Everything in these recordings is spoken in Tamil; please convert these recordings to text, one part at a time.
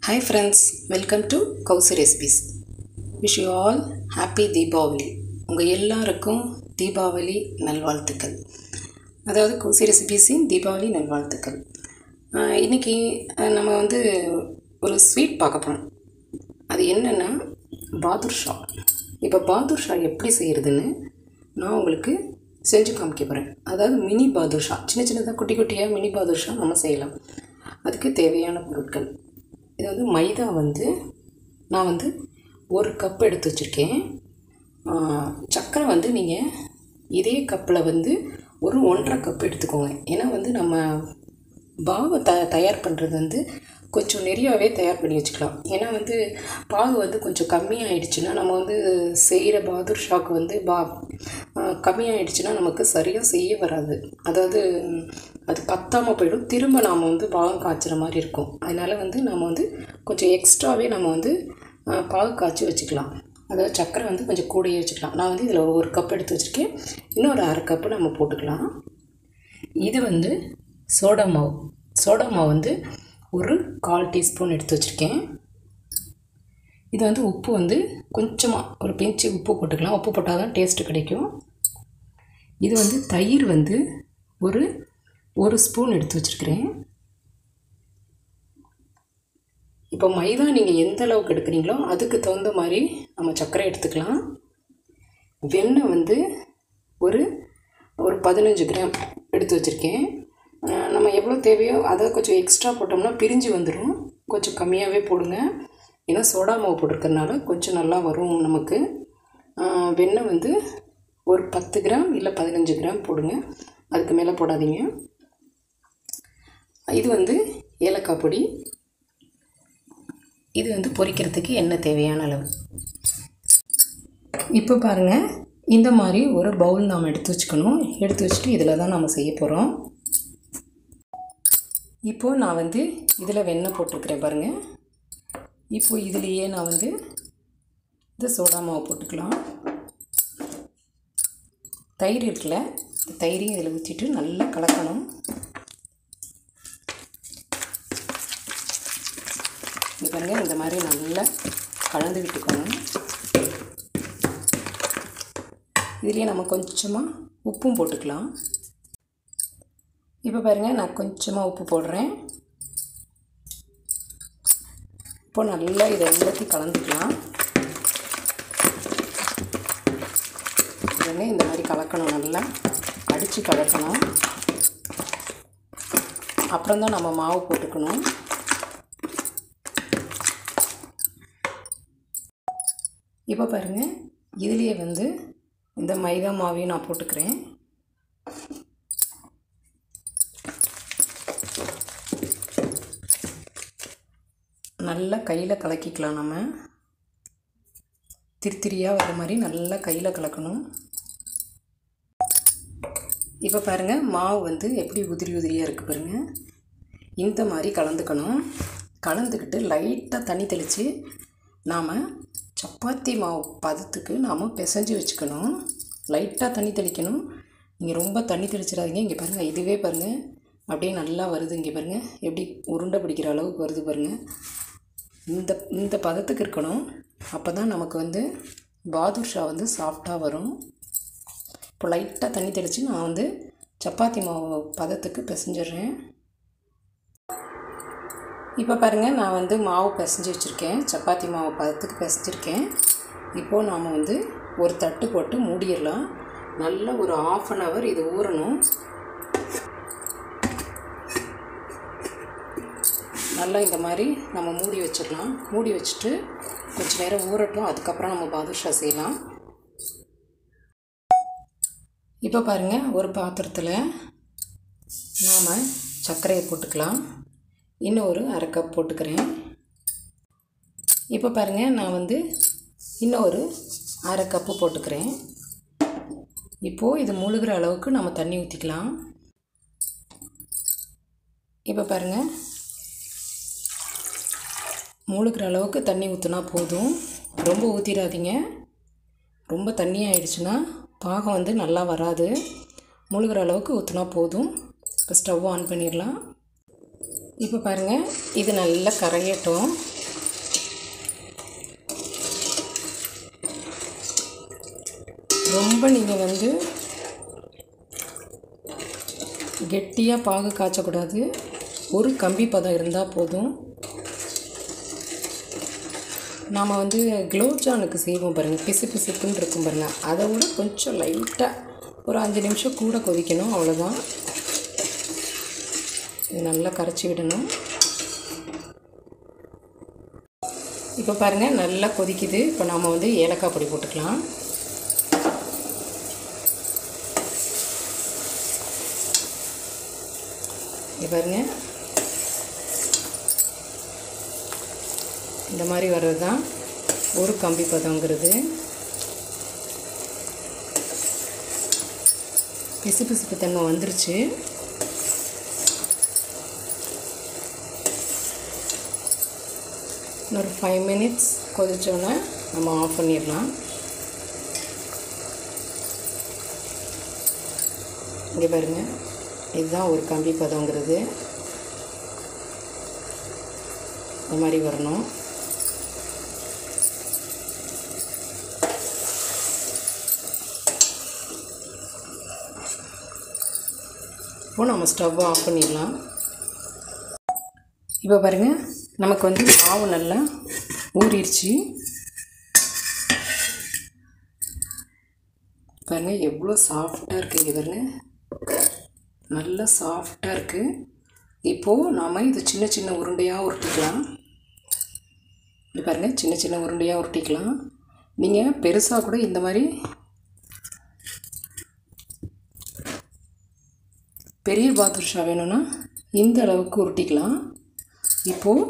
hi friends welcome to Kousi recipes wish you all happy Deepavali உங்கள் எல்லாருக்கும் தீபாவளி நல்வாழ்த்துக்கள் அதாவது கௌசி ரெசிபீஸின் தீபாவளி நல்வாழ்த்துக்கள் ஆஹ் இன்னைக்கு ஆஹ் நம்ம வந்து ஒரு ஸ்வீட் பார்க்க போகிறோம் அது என்னென்னா பாதுர்ஷா இப்போ பாதுர்ஷா எப்படி செய்கிறதுன்னு நான் உங்களுக்கு செஞ்சு காமிக்க போகிறேன் அதாவது மினி பாதுர்ஷா சின்ன சின்னதாக குட்டி குட்டியாக மினி பாதுர்ஷா நம்ம செய்யலாம் அதுக்கு தேவையான பொருட்கள் இது வந்து மைதா வந்து நான் வந்து ஒரு கப் எடுத்து வச்சுருக்கேன் சர்க்கரை வந்து நீங்கள் இதே கப்பில் வந்து ஒரு ஒன்றரை கப் எடுத்துக்கோங்க ஏன்னா வந்து நம்ம பாவை த தயார் பண்ணுறது வந்து கொஞ்சம் நிறையாவே தயார் பண்ணி வச்சுக்கலாம் ஏன்னா வந்து பாகு வந்து கொஞ்சம் கம்மியாயிடுச்சுன்னா நம்ம வந்து செய்கிற பாதுர் ஷாக்கு வந்து பா கம்மியாயிடுச்சுன்னா நமக்கு சரியாக செய்ய வராது அதாவது ம், அது பத்தாமல் போயிடும் திரும்ப நாம் வந்து பாகம் காய்ச்சுற மாதிரி இருக்கும் அதனால் வந்து நம்ம வந்து கொஞ்சம் எக்ஸ்ட்ராவே நம்ம வந்து ஆ, பாகு காய்ச்சி வச்சுக்கலாம் அதாவது சர்க்கரை வந்து கொஞ்சம் கூடயே வச்சுக்கலாம் நான் வந்து இதில் ஒரு கப் எடுத்து வச்சுருக்கேன் இன்னொரு அரை கப்பு நம்ம போட்டுக்கலாம் இது வந்து சோடா மாவு சோடா மாவு வந்து ஒரு கால் டீஸ்பூன் எடுத்து வச்சுருக்கேன் இது வந்து உப்பு வந்து கொஞ்சமாக ஒரு பிஞ்சு உப்பு போட்டுக்கலாம் உப்பு போட்டால் தான் டேஸ்ட்டு கிடைக்கும் இது வந்து தயிர் வந்து ஒரு ஒரு ஸ்பூன் எடுத்து வச்சுருக்கிறேன் இப்போ மைதா நீங்கள் எந்த அளவுக்கு எடுக்கிறீங்களோ அதுக்கு தகுந்த மாதிரி நம்ம சர்க்கரை எடுத்துக்கலாம் வெண்ணெய் வந்து ஒரு ஒரு பதினஞ்சு கிராம் எடுத்து வச்சுருக்கேன் அஹ் நம்ம எவ்வளோ தேவையோ அதை கொஞ்சம் எக்ஸ்ட்ரா போட்டோம்னா பிரிஞ்சு வந்துடும் கொஞ்சம் கம்மியாகவே போடுங்க ஏன்னா சோடா மாவு போட்டிருக்கறனால கொஞ்சம் நல்லா வரும் நமக்கு அஹ் வெண்ணெய் வந்து ஒரு பத்து கிராம் இல்லை பதினஞ்சு கிராம் போடுங்க அதுக்கு மேலே போடாதீங்க இது வந்து ஏலக்காய் பொடி இது வந்து பொரிக்கிறதுக்கு எண்ணெய் தேவையான அளவு இப்போ பாருங்கள் இந்த மாதிரி ஒரு பவுல் நாம் எடுத்து வச்சுக்கணும் எடுத்து வச்சுட்டு இதில் தான் நம்ம செய்ய போகிறோம் இப்போது நான் வந்து இதில் வெண்ணெய் போட்டிருக்கிறேன் பாருங்கள் இப்போ இதுலேயே நான் வந்து இந்த சோடா மாவு போட்டுக்கலாம் தயிர் இருக்குல்ல இந்த தயிரையும் இதில் ஊற்றிட்டு நல்லா கலக்கணும் இது பாருங்கள் இந்த மாதிரி நல்லா கலந்து விட்டுக்கணும் இதுலேயே நம்ம கொஞ்சமாக உப்பும் போட்டுக்கலாம் இப்போ பாருங்கள் நான் கொஞ்சமாக உப்பு போடுறேன் இப்போ நல்லா இதை எல்லாத்தையும் கலந்துக்கலாம் உடனே இந்த மாதிரி கலக்கணும் நல்லா அடித்து கலக்கணும் அப்புறம் தான் நம்ம மாவு போட்டுக்கணும் இப்போ பாருங்கள் இதுலேயே வந்து இந்த மைதா மாவையும் நான் போட்டுக்கிறேன் நல்லா கையில் கலக்கிக்கலாம் நம்ம திருத்திரியாக வர மாதிரி நல்லா கையில் கலக்கணும் இப்போ பாருங்கள் மாவு வந்து எப்படி உதிரி உதிரியாக இருக்குது பாருங்கள் இந்த மாதிரி கலந்துக்கணும் கலந்துக்கிட்டு லைட்டாக தண்ணி தெளித்து நாம் சப்பாத்தி மாவு பதத்துக்கு நாம் பிசைஞ்சு வச்சுக்கணும் லைட்டாக தண்ணி தெளிக்கணும் நீங்கள் ரொம்ப தண்ணி தெளிச்சிடாதீங்க இங்கே பாருங்கள் இதுவே பாருங்கள் அப்படியே நல்லா வருது இங்கே பாருங்கள் எப்படி உருண்டை பிடிக்கிற அளவுக்கு வருது பாருங்கள் இந்த இந்த பதத்துக்கு இருக்கணும் அப்போ தான் நமக்கு வந்து பாதுஷா வந்து சாஃப்டாக வரும் இப்போ லைட்டாக தண்ணி தெளித்து நான் வந்து சப்பாத்தி மாவு பதத்துக்கு பிசைஞ்சிடுறேன் இப்போ பாருங்கள் நான் வந்து மாவு பிசைஞ்சு வச்சுருக்கேன் சப்பாத்தி மாவு பதத்துக்கு பிசைஞ்சிருக்கேன் இப்போது நாம் வந்து ஒரு தட்டு போட்டு மூடிடலாம் நல்லா ஒரு ஆஃப் அன் ஹவர் இது ஊறணும் நல்லா இந்த மாதிரி நம்ம மூடி வச்சிடலாம் மூடி வச்சுட்டு கொஞ்சம் நேரம் ஊறட்டும் அதுக்கப்புறம் நம்ம பாதுஷா செய்யலாம் இப்போ பாருங்கள் ஒரு பாத்திரத்தில் நாம் சர்க்கரையை போட்டுக்கலாம் இன்னும் ஒரு அரை கப் போட்டுக்கிறேன் இப்போ பாருங்கள் நான் வந்து இன்னும் ஒரு அரை கப்பு போட்டுக்கிறேன் இப்போது இது முழுகிற அளவுக்கு நம்ம தண்ணி ஊற்றிக்கலாம் இப்போ பாருங்கள் முழுகிற அளவுக்கு தண்ணி ஊற்றினா போதும் ரொம்ப ஊற்றிடாதீங்க ரொம்ப தண்ணி ஆயிடுச்சுன்னா பாகம் வந்து நல்லா வராது முழுகிற அளவுக்கு ஊற்றினா போதும் இப்போ ஸ்டவ் ஆன் பண்ணிடலாம் இப்போ பாருங்கள் இது நல்லா கரையட்டும் ரொம்ப நீங்கள் வந்து கெட்டியாக பாகு காய்ச்சக்கூடாது ஒரு கம்பி பதம் இருந்தால் போதும் நாம் வந்து குலோப்ஜானுக்கு செய்வோம் பாருங்கள் பிசு பிசுப்புன்னு இருக்கும் பாருங்கள் அதை விட கொஞ்சம் லைட்டாக ஒரு அஞ்சு நிமிஷம் கூட கொதிக்கணும் அவ்வளோதான் இது நல்லா கரைச்சி விடணும் இப்போ பாருங்கள் நல்லா கொதிக்குது இப்போ நாம் வந்து ஏலக்காய் பொடி போட்டுக்கலாம் இங்கே பாருங்கள் இந்த மாதிரி வர்றது தான் ஒரு கம்பி பதங்கிறது பிசு பிசுப்பு தன்மை வந்துருச்சு இன்னொரு ஃபைவ் மினிட்ஸ் கொதிச்சோன்னே நம்ம ஆஃப் பண்ணிடலாம் இங்கே பாருங்கள் இதுதான் ஒரு கம்பி பதங்கிறது இந்த மாதிரி வரணும் இப்போ நம்ம ஸ்டவ்வை ஆஃப் பண்ணிடலாம் இப்போ பாருங்கள் நமக்கு வந்து மாவு நல்லா ஊறிடுச்சு பாருங்கள் எவ்வளோ சாஃப்டாக இருக்குது இங்கே பாருங்கள் நல்லா சாஃப்டாக இருக்குது இப்போது நாம் இது சின்ன சின்ன உருண்டையாக உருட்டிக்கலாம் இது பாருங்கள் சின்ன சின்ன உருண்டையாக உருட்டிக்கலாம் நீங்கள் பெருசாக கூட இந்த மாதிரி பெரிய பாதுஷா வேணும்னா இந்த அளவுக்கு உருட்டிக்கலாம் இப்போது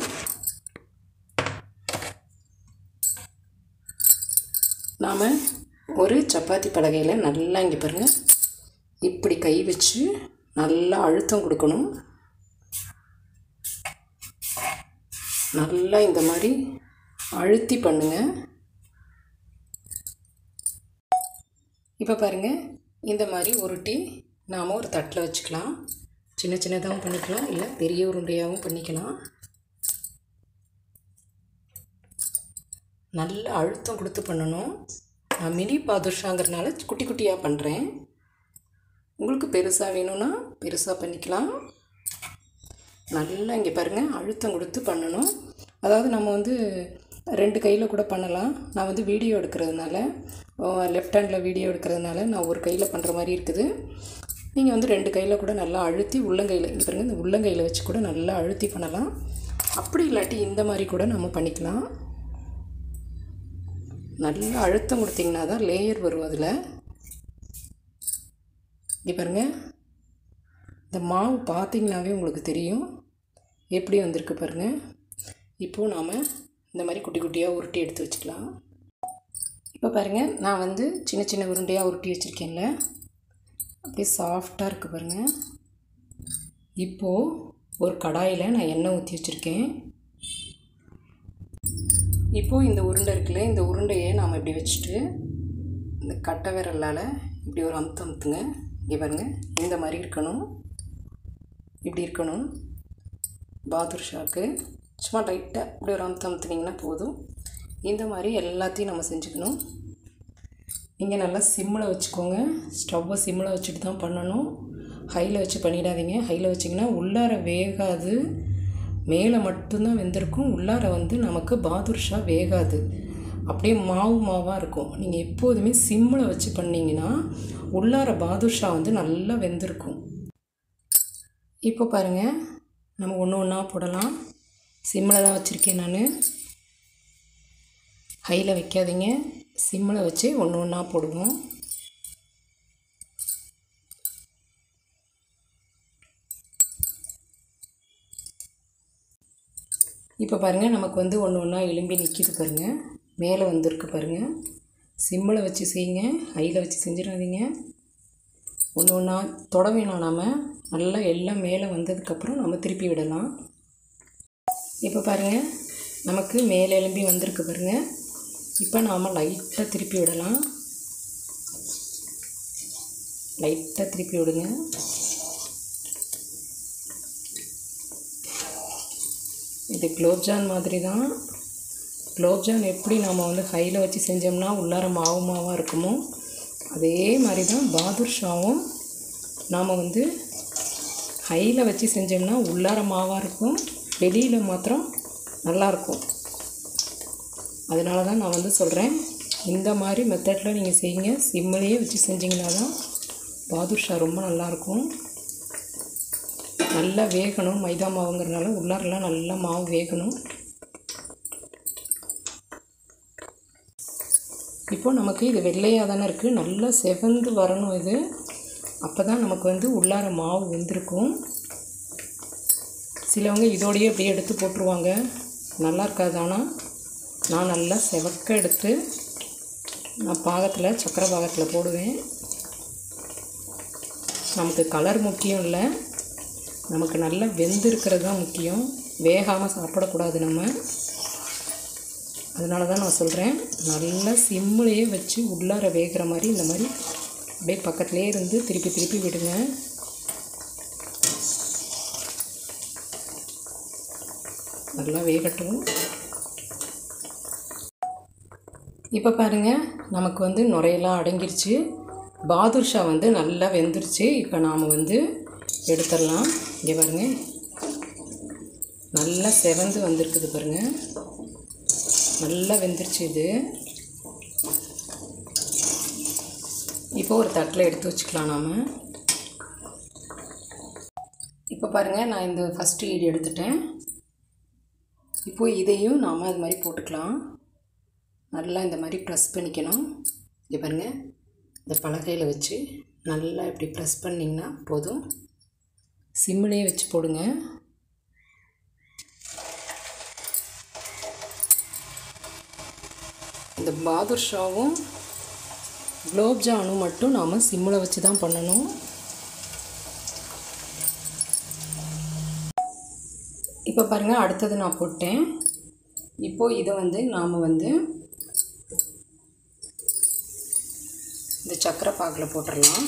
நாம் ஒரு சப்பாத்தி பலகையில் நல்லா இங்கே பாருங்கள் இப்படி கை வச்சு நல்லா அழுத்தம் கொடுக்கணும் நல்லா இந்த மாதிரி அழுத்தி பண்ணுங்க இப்போ பாருங்கள் இந்த மாதிரி உருட்டி நாம் ஒரு தட்டில் வச்சுக்கலாம் சின்ன சின்னதாகவும் பண்ணிக்கலாம் இல்லை பெரிய உருண்டையாகவும் பண்ணிக்கலாம் நல்ல அழுத்தம் கொடுத்து பண்ணணும் நான் மினி பாதுஷாங்கிறனால குட்டி குட்டியாக பண்ணுறேன் உங்களுக்கு பெருசாக வேணும்னா பெருசாக பண்ணிக்கலாம் நல்லா இங்கே பாருங்கள் அழுத்தம் கொடுத்து பண்ணணும் அதாவது நம்ம வந்து ரெண்டு கையில் கூட பண்ணலாம் நான் வந்து வீடியோ எடுக்கிறதுனால லெஃப்ட் ஹேண்டில் வீடியோ எடுக்கிறதுனால நான் ஒரு கையில் பண்ணுற மாதிரி இருக்குது நீங்கள் வந்து ரெண்டு கையில் கூட நல்லா அழுத்தி உள்ளங்கையில் இங்கே பாருங்கள் இந்த உள்ளங்கையில் வச்சு கூட நல்லா அழுத்தி பண்ணலாம் அப்படி இல்லாட்டி இந்த மாதிரி கூட நம்ம பண்ணிக்கலாம் நல்லா அழுத்தம் கொடுத்திங்கன்னா தான் லேயர் வரும் அதில் இங்கே பாருங்கள் இந்த மாவு பார்த்திங்கனாவே உங்களுக்கு தெரியும் எப்படி வந்திருக்கு பாருங்கள் இப்போது நாம் இந்த மாதிரி குட்டி குட்டியாக உருட்டி எடுத்து வச்சுக்கலாம் இப்போ பாருங்கள் நான் வந்து சின்ன சின்ன உருண்டையாக உருட்டி வச்சுருக்கேன்ல அப்படியே சாஃப்டாக இருக்குது பாருங்கள் இப்போது ஒரு கடாயில் நான் எண்ணெய் ஊற்றி வச்சுருக்கேன் இப்போது இந்த உருண்டை இருக்குல்ல இந்த உருண்டையை நாம் இப்படி வச்சுட்டு இந்த கட்டை விரலால் இப்படி ஒரு அமுத்து அமுத்துங்க இங்கே பாருங்கள் இந்த மாதிரி இருக்கணும் இப்படி இருக்கணும் பாதுர் ஷாக்கு சும்மா லைட்டாக இப்படி ஒரு அமுத்து அமுத்துனீங்கன்னா போதும் இந்த மாதிரி எல்லாத்தையும் நம்ம செஞ்சுக்கணும் நீங்கள் நல்லா சிம்மில் வச்சுக்கோங்க ஸ்டவ்வை சிம்மில் வச்சுட்டு தான் பண்ணணும் ஹையில் வச்சு பண்ணிடாதீங்க ஹையில் வச்சிங்கன்னா உள்ளார வேகாது மேலே மட்டும்தான் வெந்திருக்கும் உள்ளார வந்து நமக்கு பாதுர்ஷா வேகாது அப்படியே மாவு மாவாக இருக்கும் நீங்கள் எப்போதுமே சிம்மில் வச்சு பண்ணிங்கன்னா உள்ளார பாதுஷா வந்து நல்லா வெந்திருக்கும் இப்போ பாருங்கள் நம்ம ஒன்று ஒன்றா போடலாம் சிம்மில் தான் வச்சுருக்கேன் நான் ஹையில் வைக்காதீங்க சிம்மில் வச்சு ஒன்று ஒன்றா போடுவோம் இப்போ பாருங்கள் நமக்கு வந்து ஒன்று ஒன்றா எலும்பி நிற்கிது பாருங்கள் மேலே வந்திருக்கு பாருங்கள் சிம்மில் வச்சு செய்யுங்க ஹையில் வச்சு செஞ்சிடாதீங்க ஒன்று ஒன்றா தொட வேணாம் நாம் நல்லா எல்லாம் மேலே வந்ததுக்கப்புறம் நம்ம திருப்பி விடலாம் இப்போ பாருங்கள் நமக்கு மேலே எலும்பி வந்திருக்கு பாருங்கள் இப்போ நாம் லைட்டாக திருப்பி விடலாம் லைட்டாக திருப்பி விடுங்க இது குலோப்ஜான் மாதிரி தான் குலோப்ஜான் எப்படி நாம் வந்து ஹையில் வச்சு செஞ்சோம்னா உள்ளார மாவு மாவாக இருக்குமோ அதே மாதிரி தான் பாதுஷாவும் நாம் வந்து ஹையில் வச்சு செஞ்சோம்னா உள்ளார மாவாக இருக்கும் வெளியில் மாத்திரம் நல்லாயிருக்கும் அதனால தான் நான் வந்து சொல்கிறேன் இந்த மாதிரி மெத்தடில் நீங்கள் செய்யுங்க சிம்மிலேயே வச்சு செஞ்சிங்கன்னா தான் பாதுஷா ரொம்ப நல்லாயிருக்கும் நல்லா வேகணும் மைதா மாவுங்கிறனால உள்ளாரெல்லாம் நல்லா மாவு வேகணும் இப்போது நமக்கு இது வெள்ளையாக தானே இருக்குது நல்லா செவந்து வரணும் இது அப்போ தான் நமக்கு வந்து உள்ளார மாவு வெந்திருக்கும் சிலவங்க இதோடையே அப்படியே எடுத்து போட்டுருவாங்க நல்லா இருக்காது ஆனால் நான் நல்லா செவக்க எடுத்து நான் பாகத்தில் சக்கரை பாகத்தில் போடுவேன் நமக்கு கலர் முக்கியம் இல்லை நமக்கு நல்லா வெந்திருக்கிறது தான் முக்கியம் வேகாமல் சாப்பிடக்கூடாது நம்ம அதனால தான் நான் சொல்கிறேன் நல்லா சிம்மிலேயே வச்சு உள்ளார வேகிற மாதிரி இந்த மாதிரி அப்படியே பக்கத்துலேயே இருந்து திருப்பி திருப்பி விடுங்க நல்லா வேகட்டும் இப்போ பாருங்கள் நமக்கு வந்து நுரையெல்லாம் அடங்கிருச்சு பாதுஷா வந்து நல்லா வெந்துருச்சு இப்போ நாம் வந்து எடுத்துடலாம் இங்கே பாருங்கள் நல்லா செவந்து வந்திருக்குது பாருங்கள் நல்லா வெந்துருச்சு இது இப்போ ஒரு தட்டில் எடுத்து வச்சுக்கலாம் நாம் இப்போ பாருங்கள் நான் இந்த ஃபஸ்ட்டு ஈடு எடுத்துட்டேன் இப்போது இதையும் நாம் அது மாதிரி போட்டுக்கலாம் நல்லா இந்த மாதிரி ப்ரெஸ் பண்ணிக்கணும் இங்கே பாருங்கள் இந்த பலகையில் வச்சு நல்லா இப்படி ப்ரெஸ் பண்ணிங்கன்னா போதும் சிம்மிலே வச்சு போடுங்க இந்த பாதுஷாவும் குலோப் ஜாமுனும் மட்டும் நாம் சிம்மில் வச்சு தான் பண்ணணும் இப்போ பாருங்கள் அடுத்தது நான் போட்டேன் இப்போது இதை வந்து நாம் வந்து இந்த சக்கரை பாகில் போட்டுடலாம்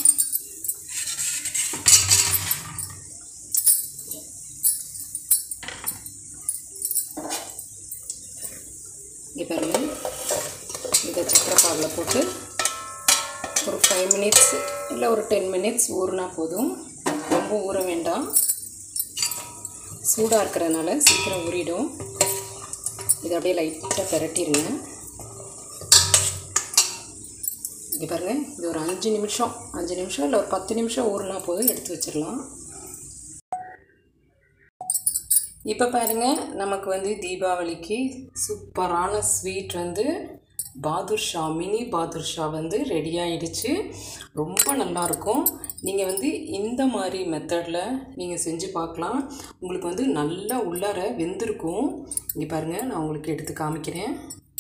இங்கே பாருங்கள் இந்த சக்கரை பாகில் போட்டு ஒரு ஃபைவ் மினிட்ஸ் இல்லை ஒரு டென் மினிட்ஸ் ஊறினா போதும் ரொம்ப ஊற வேண்டாம் சூடாக இருக்கிறதுனால சீக்கிரம் ஊறிடும் இதை அப்படியே லைட்டாக பெரட்டிடுங்க இங்கே பாருங்கள் இது ஒரு அஞ்சு நிமிஷம் அஞ்சு நிமிஷம் இல்லை ஒரு பத்து நிமிஷம் ஊறினா போதும் எடுத்து வச்சிடலாம் இப்போ பாருங்கள் நமக்கு வந்து தீபாவளிக்கு சூப்பரான ஸ்வீட் வந்து பாதுர்ஷா மினி பாதுர்ஷா வந்து ரெடி ஆயிடுச்சு ரொம்ப நல்லாயிருக்கும் நீங்கள் வந்து இந்த மாதிரி மெத்தடில் நீங்கள் செஞ்சு பார்க்கலாம் உங்களுக்கு வந்து நல்லா உள்ளார வெந்திருக்கும் இங்கே பாருங்கள் நான் உங்களுக்கு எடுத்து காமிக்கிறேன்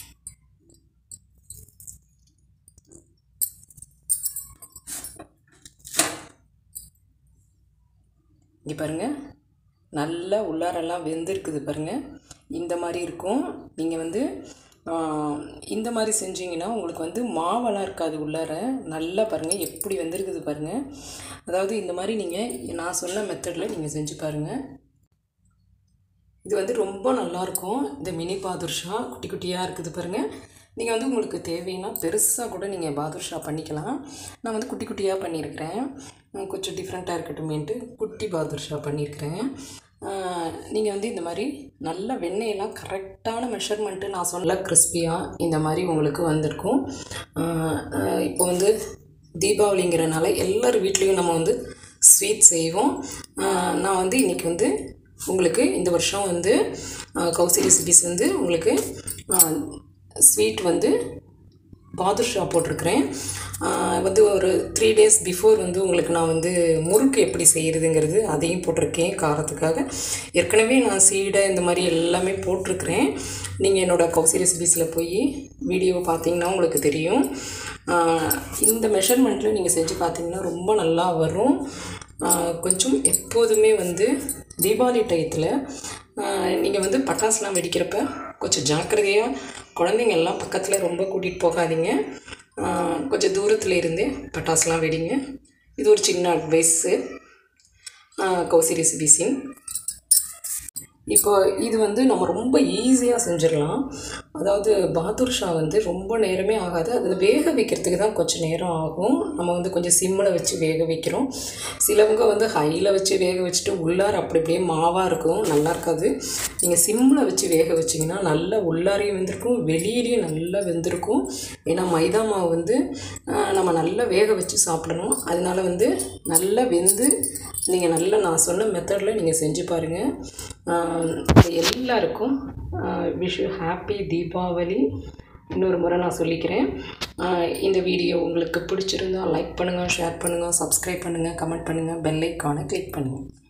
இங்கே பாருங்கள் நல்லா உள்ளாரெல்லாம் வெந்திருக்குது பாருங்கள் இந்த மாதிரி இருக்கும் நீங்கள் வந்து இந்த மாதிரி செஞ்சீங்கன்னா உங்களுக்கு வந்து மாவெல்லாம் இருக்காது உள்ளார நல்லா பாருங்கள் எப்படி வெந்திருக்குது பாருங்கள் அதாவது இந்த மாதிரி நீங்கள் நான் சொன்ன மெத்தடில் நீங்கள் செஞ்சு பாருங்கள் இது வந்து ரொம்ப நல்லாயிருக்கும் இந்த மினி பாதுர்ஷா குட்டி குட்டியாக இருக்குது பாருங்கள் நீங்கள் வந்து உங்களுக்கு தேவைன்னா பெருசாக கூட நீங்கள் பாதுர்ஷா பண்ணிக்கலாம் நான் வந்து குட்டி குட்டியாக பண்ணியிருக்கிறேன் கொஞ்சம் டிஃப்ரெண்ட்டாக இருக்கட்டுமேன்ட்டு குட்டி பாதுர்ஷா பண்ணியிருக்கிறேன் நீங்கள் வந்து இந்த மாதிரி நல்ல வெண்ணெயெல்லாம் கரெக்டான மெஷர்மெண்ட்டு நான் சொன்ன கிறிஸ்பியாக இந்த மாதிரி உங்களுக்கு வந்திருக்கும் இப்போ வந்து தீபாவளிங்கிறனால எல்லார் வீட்லேயும் நம்ம வந்து ஸ்வீட் செய்வோம் நான் வந்து இன்றைக்கி வந்து உங்களுக்கு இந்த வருஷம் வந்து கௌசி ரெசிபிஸ் வந்து உங்களுக்கு ஸ்வீட் வந்து பாதுஷா போட்டிருக்கிறேன் வந்து ஒரு த்ரீ டேஸ் பிஃபோர் வந்து உங்களுக்கு நான் வந்து முறுக்கு எப்படி செய்கிறதுங்கிறது அதையும் போட்டிருக்கேன் காரத்துக்காக ஏற்கனவே நான் சீடை இந்த மாதிரி எல்லாமே போட்டிருக்கிறேன் நீங்கள் என்னோடய கௌசி ரெசிபிஸில் போய் வீடியோ பார்த்தீங்கன்னா உங்களுக்கு தெரியும் இந்த மெஷர்மெண்ட்டில் நீங்கள் செஞ்சு பார்த்தீங்கன்னா ரொம்ப நல்லா வரும் கொஞ்சம் எப்போதுமே வந்து தீபாவளி டயத்தில் நீங்கள் வந்து பட்டாசுலாம் வெடிக்கிறப்ப கொஞ்சம் ஜாக்கிரதையாக குழந்தைங்க எல்லாம் பக்கத்தில் ரொம்ப கூட்டிகிட்டு போகாதீங்க கொஞ்சம் தூரத்தில் இருந்தே பட்டாசுலாம் வெடிங்க இது ஒரு சின்ன அட்வைஸு கௌசி ரெசிபிஸின் இப்போ இது வந்து நம்ம ரொம்ப ஈஸியாக செஞ்சிடலாம் அதாவது பாதுர் ஷா வந்து ரொம்ப நேரமே ஆகாது அது வேக வைக்கிறதுக்கு தான் கொஞ்சம் நேரம் ஆகும் நம்ம வந்து கொஞ்சம் சிம்மில் வச்சு வேக வைக்கிறோம் சிலவங்க வந்து ஹையில் வச்சு வேக வச்சுட்டு உள்ளார அப்படி அப்படியே மாவாக இருக்கும் நல்லா இருக்காது நீங்கள் சிம்மில் வச்சு வேக வச்சிங்கன்னா நல்லா உள்ளாரையும் வெந்திருக்கும் வெளியிலையும் நல்லா வெந்திருக்கும் ஏன்னா மைதா மாவு வந்து ஆஹ், நம்ம நல்லா வேக வச்சு சாப்பிடணும் அதனால வந்து நல்லா வெந்து நீங்கள் நல்லா நான் சொன்ன மெத்தடில் நீங்கள் செஞ்சு பாருங்கள் எல்லாருக்கும் விஷ் ஹாப்பி தீபாவளி இன்னொரு முறை நான் சொல்லிக்கிறேன் ஆஹ் இந்த வீடியோ உங்களுக்கு பிடிச்சிருந்தா லைக் பண்ணுங்கள் ஷேர் பண்ணுங்கள் சப்ஸ்கிரைப் பண்ணுங்கள் கமெண்ட் பண்ணுங்கள் பெல் ஐக்கானை கிளிக் பண்ணுங்கள்